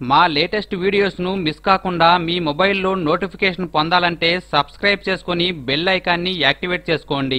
మా latest వీడియోస్ను miss కాకుండా మీ మొబైల్లో నోటిఫికేషన్ పొందాలంటే సబ్స్క్రైబ్ చేసుకుని బెల్ ఐకాన్ని యాక్టివేట్ చేసుకోండి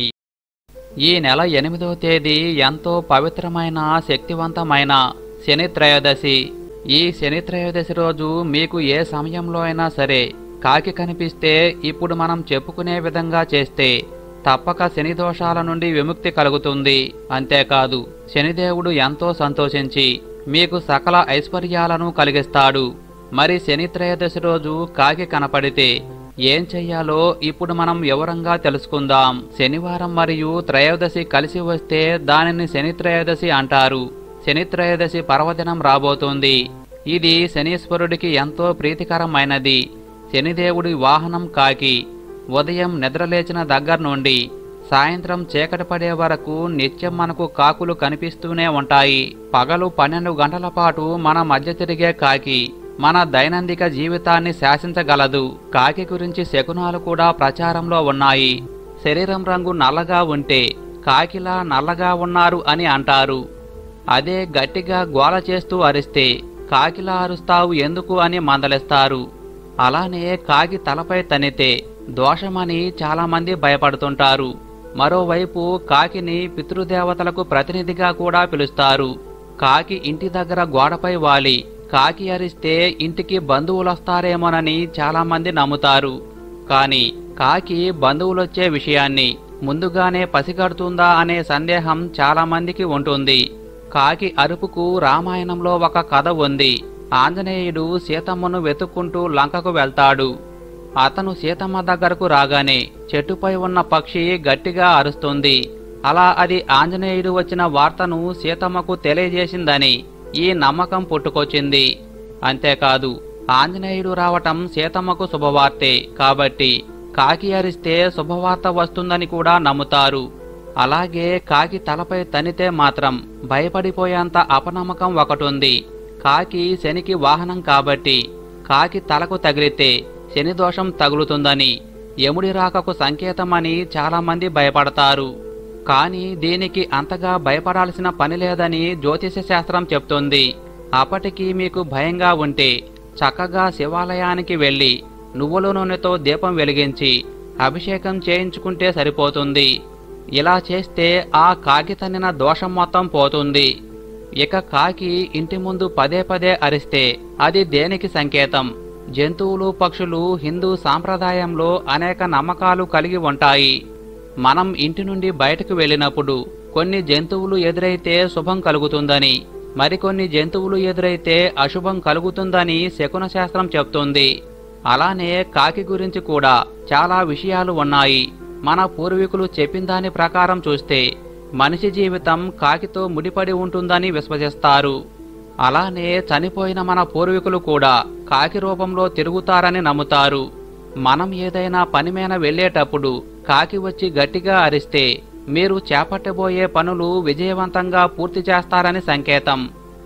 ఈ నెల ఎనిమిదవ తేదీ ఎంతో పవిత్రమైన శక్తివంతమైన శని త్రయోదశి ఈ శని త్రయోదశి రోజు మీకు ఏ సమయంలో అయినా సరే కాకి కనిపిస్తే ఇప్పుడు మనం చెప్పుకునే విధంగా చేస్తే తప్పక శని దోషాల నుండి విముక్తి కలుగుతుంది అంతేకాదు శనిదేవుడు ఎంతో సంతోషించి మీకు సకల ఐశ్వర్యాలను కలిగిస్తాడు మరి శని త్రయోదశి రోజు కాకి కనపడితే ఏం చెయ్యాలో ఇప్పుడు మనం వివరంగా తెలుసుకుందాం శనివారం మరియు త్రయోదశి కలిసి వస్తే దానిని శని త్రయోదశి అంటారు శని త్రయోదశి పర్వదినం రాబోతోంది ఇది శనీశ్వరుడికి ఎంతో ప్రీతికరమైనది శనిదేవుడి వాహనం కాకి ఉదయం నిద్రలేచిన దగ్గర నుండి సాయంత్రం చీకటి పడే వరకు నిత్యం మనకు కాకులు కనిపిస్తూనే ఉంటాయి పగలు పన్నెండు గంటల పాటు మన మధ్య తిరిగే కాకి మన దైనందిక జీవితాన్ని శాసించగలదు కాకి గురించి శకునాలు కూడా ప్రచారంలో ఉన్నాయి శరీరం రంగు నల్లగా ఉంటే కాకిలా నల్లగా ఉన్నారు అని అంటారు అదే గట్టిగా గోల చేస్తూ అరిస్తే కాకిలా అరుస్తావు ఎందుకు అని మందలిస్తారు అలానే కాకి తలపై తనితే దోషమని చాలామంది భయపడుతుంటారు మరోవైపు కాకిని పితృదేవతలకు ప్రతినిధిగా కూడా పిలుస్తారు కాకి ఇంటి దగ్గర గోడపై వాలి కాకి అరిస్తే ఇంటికి బంధువులొస్తారేమోనని చాలామంది నమ్ముతారు కాని కాకి బంధువులొచ్చే విషయాన్ని ముందుగానే పసిగడుతుందా అనే సందేహం చాలామందికి ఉంటుంది కాకి అరుపుకు రామాయణంలో ఒక కథ ఉంది ఆంజనేయుడు సీతమ్మను వెతుక్కుంటూ లంకకు వెళ్తాడు అతను సీతమ్మ దగ్గరకు రాగానే చెట్టుపై ఉన్న పక్షి గట్టిగా అరుస్తుంది అలా అది ఆంజనేయుడు వచ్చిన వార్తను సీతమ్మకు తెలియజేసిందని ఈ నమ్మకం పుట్టుకొచ్చింది అంతేకాదు ఆంజనేయుడు రావటం సీతమ్మకు శుభవార్తే కాబట్టి కాకి అరిస్తే శుభవార్త వస్తుందని కూడా నమ్ముతారు అలాగే కాకి తలపై తనితే మాత్రం భయపడిపోయేంత అపనమ్మకం ఒకటుంది కాకి శనికి వాహనం కాబట్టి కాకి తలకు తగిలితే శని దోషం తగులుతుందని యముడి రాకకు సంకేతమని చాలామంది భయపడతారు కానీ దీనికి అంతగా భయపడాల్సిన పని లేదని జ్యోతిష శాస్త్రం చెప్తుంది అప్పటికి మీకు భయంగా ఉంటే చక్కగా శివాలయానికి వెళ్ళి నువ్వుల నూనెతో దీపం వెలిగించి అభిషేకం చేయించుకుంటే సరిపోతుంది ఇలా చేస్తే ఆ కాకి తన్నిన దోషం మొత్తం పోతుంది ఇక కాకి ఇంటి ముందు పదే పదే అరిస్తే అది దేనికి సంకేతం జంతువులు పక్షులు హిందూ సాంప్రదాయంలో అనేక నమ్మకాలు కలిగి ఉంటాయి మనం ఇంటి నుండి బయటకు వెళ్ళినప్పుడు కొన్ని జంతువులు ఎదురైతే శుభం కలుగుతుందని మరికొన్ని జంతువులు ఎదురైతే అశుభం కలుగుతుందని శకున శాస్త్రం చెప్తుంది అలానే కాకి గురించి కూడా చాలా విషయాలు ఉన్నాయి మన పూర్వీకులు చెప్పిన దాని ప్రకారం చూస్తే మనిషి జీవితం కాకితో ముడిపడి ఉంటుందని విశ్వసిస్తారు అలానే చనిపోయిన మన పూర్వీకులు కూడా కాకి రూపంలో తిరుగుతారని నమ్ముతారు మనం ఏదైనా పని మీద వెళ్ళేటప్పుడు కాకి వచ్చి గట్టిగా అరిస్తే మీరు చేపట్టబోయే పనులు విజయవంతంగా పూర్తి చేస్తారని సంకేతం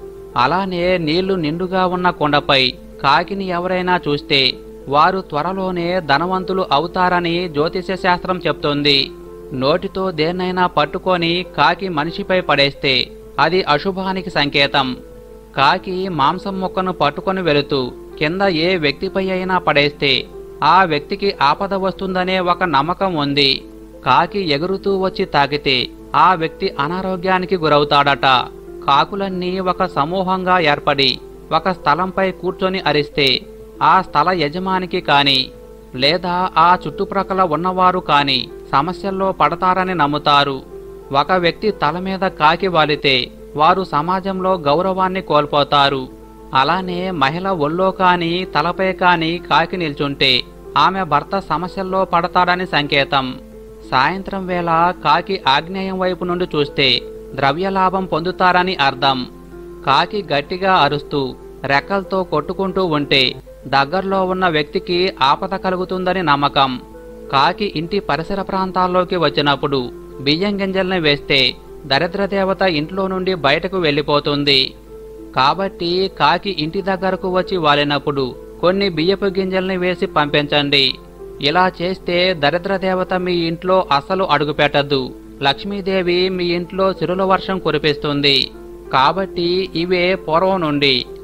అలానే నీళ్లు నిండుగా ఉన్న కొండపై కాకిని ఎవరైనా చూస్తే వారు త్వరలోనే ధనవంతులు అవుతారని జ్యోతిష శాస్త్రం చెప్తోంది నోటితో దేన్నైనా పట్టుకొని కాకి మనిషిపై పడేస్తే అది అశుభానికి సంకేతం కాకి మాంసం ముక్కను పట్టుకొని వెళుతూ కింద ఏ వ్యక్తిపై అయినా పడేస్తే ఆ వ్యక్తికి ఆపద వస్తుందనే ఒక నమ్మకం ఉంది కాకి ఎగురుతూ వచ్చి తాకితే ఆ వ్యక్తి అనారోగ్యానికి గురవుతాడట కాకులన్నీ ఒక సమూహంగా ఏర్పడి ఒక స్థలంపై కూర్చొని అరిస్తే ఆ స్థల యజమానికి కాని లేదా ఆ చుట్టుప్రక్కల ఉన్నవారు కాని సమస్యల్లో పడతారని నమ్ముతారు ఒక వ్యక్తి తల మీద కాకి వాలితే వారు సమాజంలో గౌరవాన్ని కోల్పోతారు అలానే మహిళ ఒళ్ళో కాని తలపై కాని కాకి నిల్చుంటే ఆమె భర్త సమస్యల్లో పడతాడని సంకేతం సాయంత్రం వేళ కాకి ఆగ్నేయం వైపు నుండి చూస్తే ద్రవ్యలాభం పొందుతారని అర్థం కాకి గట్టిగా అరుస్తూ రెక్కలతో కొట్టుకుంటూ ఉంటే దగ్గరలో ఉన్న వ్యక్తికి ఆపద కలుగుతుందని నమ్మకం కాకి ఇంటి పరిసర ప్రాంతాల్లోకి వచ్చినప్పుడు బియ్యం గింజల్ని వేస్తే దరిద్ర దేవత ఇంట్లో నుండి బయటకు వెళ్ళిపోతుంది కాబట్టి కాకి ఇంటి దగ్గరకు వచ్చి వాలినప్పుడు కొన్ని బియ్యపు గింజల్ని వేసి పంపించండి ఇలా చేస్తే దరిద్ర దేవత మీ ఇంట్లో అసలు అడుగుపెట్టద్దు లక్ష్మీదేవి మీ ఇంట్లో చిరుల వర్షం కురిపిస్తుంది కాబట్టి ఇవే పూర్వం నుండి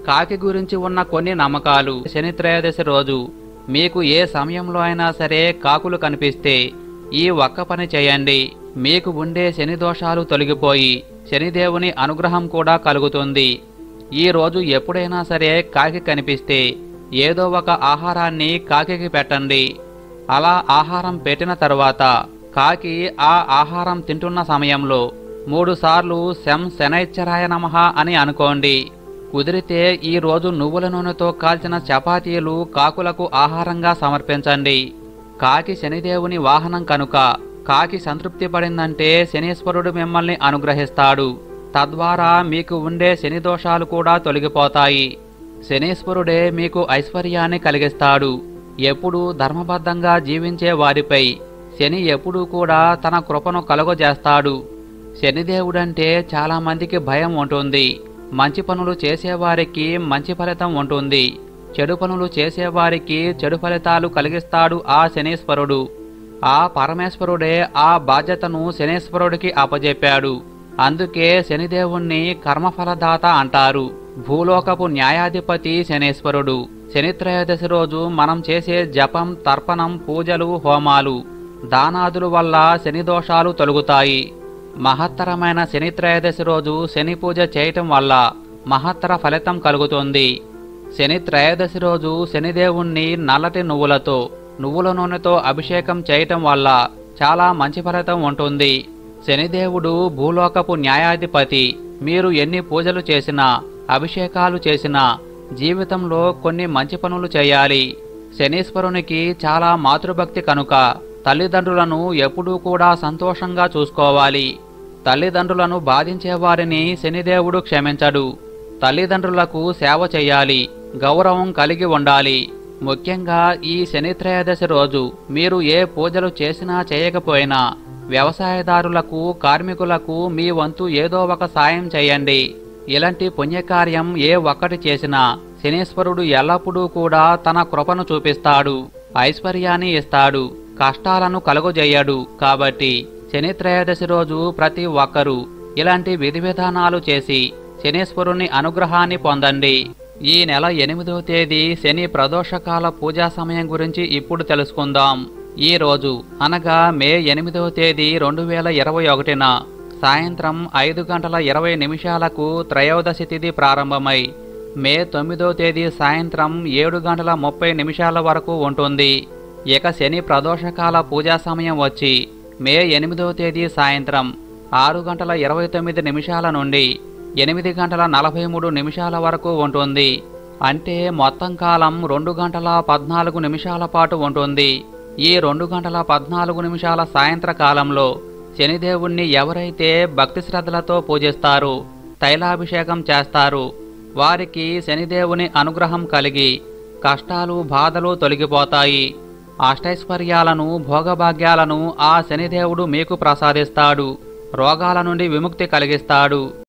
కాకి గురించి ఉన్న కొన్ని నమ్మకాలు శని త్రయోదశి రోజు మీకు ఏ సమయంలో అయినా సరే కాకులు కనిపిస్తే ఈ ఒక్క పని చేయండి మీకు ఉండే శని దోషాలు తొలగిపోయి శనిదేవుని అనుగ్రహం కూడా కలుగుతుంది ఈ రోజు ఎప్పుడైనా సరే కాకి కనిపిస్తే ఏదో ఒక ఆహారాన్ని కాకికి పెట్టండి అలా ఆహారం పెట్టిన తరువాత కాకి ఆ ఆహారం తింటున్న సమయంలో మూడుసార్లు శం శనైశ్చరాయ నమః అని అనుకోండి కుదిరితే ఈ రోజు నువ్వుల నూనెతో కాల్చిన చపాతీలు కాకులకు ఆహారంగా సమర్పించండి కాకి శనిదేవుని వాహనం కనుక కాకి సంతృప్తి పడిందంటే శనీశ్వరుడు మిమ్మల్ని అనుగ్రహిస్తాడు తద్వారా మీకు ఉండే శని దోషాలు కూడా తొలగిపోతాయి శనీశ్వరుడే మీకు ఐశ్వర్యాన్ని కలిగిస్తాడు ఎప్పుడూ ధర్మబద్ధంగా జీవించే వారిపై శని ఎప్పుడూ కూడా తన కృపను కలుగజేస్తాడు శనిదేవుడంటే చాలా మందికి భయం ఉంటుంది మంచి పనులు చేసేవారికి మంచి ఫలితం ఉంటుంది చెడు పనులు చేసేవారికి చెడు ఫలితాలు కలిగిస్తాడు ఆ శనీశ్వరుడు ఆ పరమేశ్వరుడే ఆ బాధ్యతను శనీశ్వరుడికి అప్పజెప్పాడు అందుకే శనిదేవుణ్ణి కర్మఫలదాత అంటారు భూలోకపు న్యాయాధిపతి శనేశ్వరుడు శనిత్రయోదశి రోజు మనం చేసే జపం తర్పణం పూజలు హోమాలు దానాదుల వల్ల శని దోషాలు తొలగుతాయి మహత్తరమైన శనిత్రయోదశి రోజు శని పూజ చేయటం వల్ల మహత్తర ఫలితం కలుగుతుంది శని త్రయోదశి రోజు శనిదేవుణ్ణి నల్లటి నువ్వులతో నువ్వుల నూనెతో అభిషేకం చేయటం వల్ల చాలా మంచి ఫలితం ఉంటుంది శనిదేవుడు భూలోకపు న్యాయాధిపతి మీరు ఎన్ని పూజలు చేసినా అభిషేకాలు చేసినా జీవితంలో కొన్ని మంచి పనులు చేయాలి శనీశ్వరునికి చాలా మాతృభక్తి కనుక తల్లిదండ్రులను ఎప్పుడూ కూడా సంతోషంగా చూసుకోవాలి తల్లిదండ్రులను బాధించే వారిని శనిదేవుడు క్షమించడు తల్లిదండ్రులకు సేవ చేయాలి గౌరవం కలిగి ఉండాలి ముఖ్యంగా ఈ శనిత్రయోదశి రోజు మీరు ఏ పూజలు చేసినా చేయకపోయినా వ్యవసాయదారులకు కార్మికులకు మీ వంతు ఏదో ఒక సాయం చేయండి ఇలాంటి పుణ్యకార్యం ఏ ఒక్కటి చేసినా శనీశ్వరుడు ఎల్లప్పుడూ కూడా తన కృపను చూపిస్తాడు ఐశ్వర్యాన్ని ఇస్తాడు కష్టాలను కలుగజేయడు కాబట్టి శని త్రయోదశి రోజు ప్రతి ఒక్కరూ ఇలాంటి విధి విధానాలు చేసి శనీశ్వరుని అనుగ్రహాన్ని పొందండి ఈ నెల ఎనిమిదవ తేదీ శని ప్రదోషకాల పూజా సమయం గురించి ఇప్పుడు తెలుసుకుందాం ఈ రోజు అనగా మే ఎనిమిదవ తేదీ రెండు వేల ఇరవై ఒకటిన సాయంత్రం ఐదు గంటల ఇరవై నిమిషాలకు త్రయోదశి తిథి ప్రారంభమై మే తొమ్మిదో తేదీ సాయంత్రం ఏడు గంటల ముప్పై నిమిషాల వరకు ఉంటుంది ఇక శని ప్రదోషకాల పూజా సమయం వచ్చి మే ఎనిమిదవ తేదీ సాయంత్రం ఆరు గంటల ఇరవై తొమ్మిది నిమిషాల నుండి ఎనిమిది గంటల నలభై మూడు నిమిషాల వరకు ఉంటుంది అంటే మొత్తం కాలం రెండు గంటల పద్నాలుగు నిమిషాల పాటు ఉంటుంది ఈ రెండు గంటల పద్నాలుగు నిమిషాల సాయంత్ర కాలంలో శనిదేవుణ్ణి ఎవరైతే భక్తి శ్రద్ధలతో పూజిస్తారో తైలాభిషేకం చేస్తారు వారికి శనిదేవుని అనుగ్రహం కలిగి కష్టాలు బాధలు తొలగిపోతాయి అష్టైశ్వర్యాలను భోగభాగ్యాలను ఆ శనిదేవుడు మీకు ప్రసాదిస్తాడు రోగాల నుండి విముక్తి కలిగిస్తాడు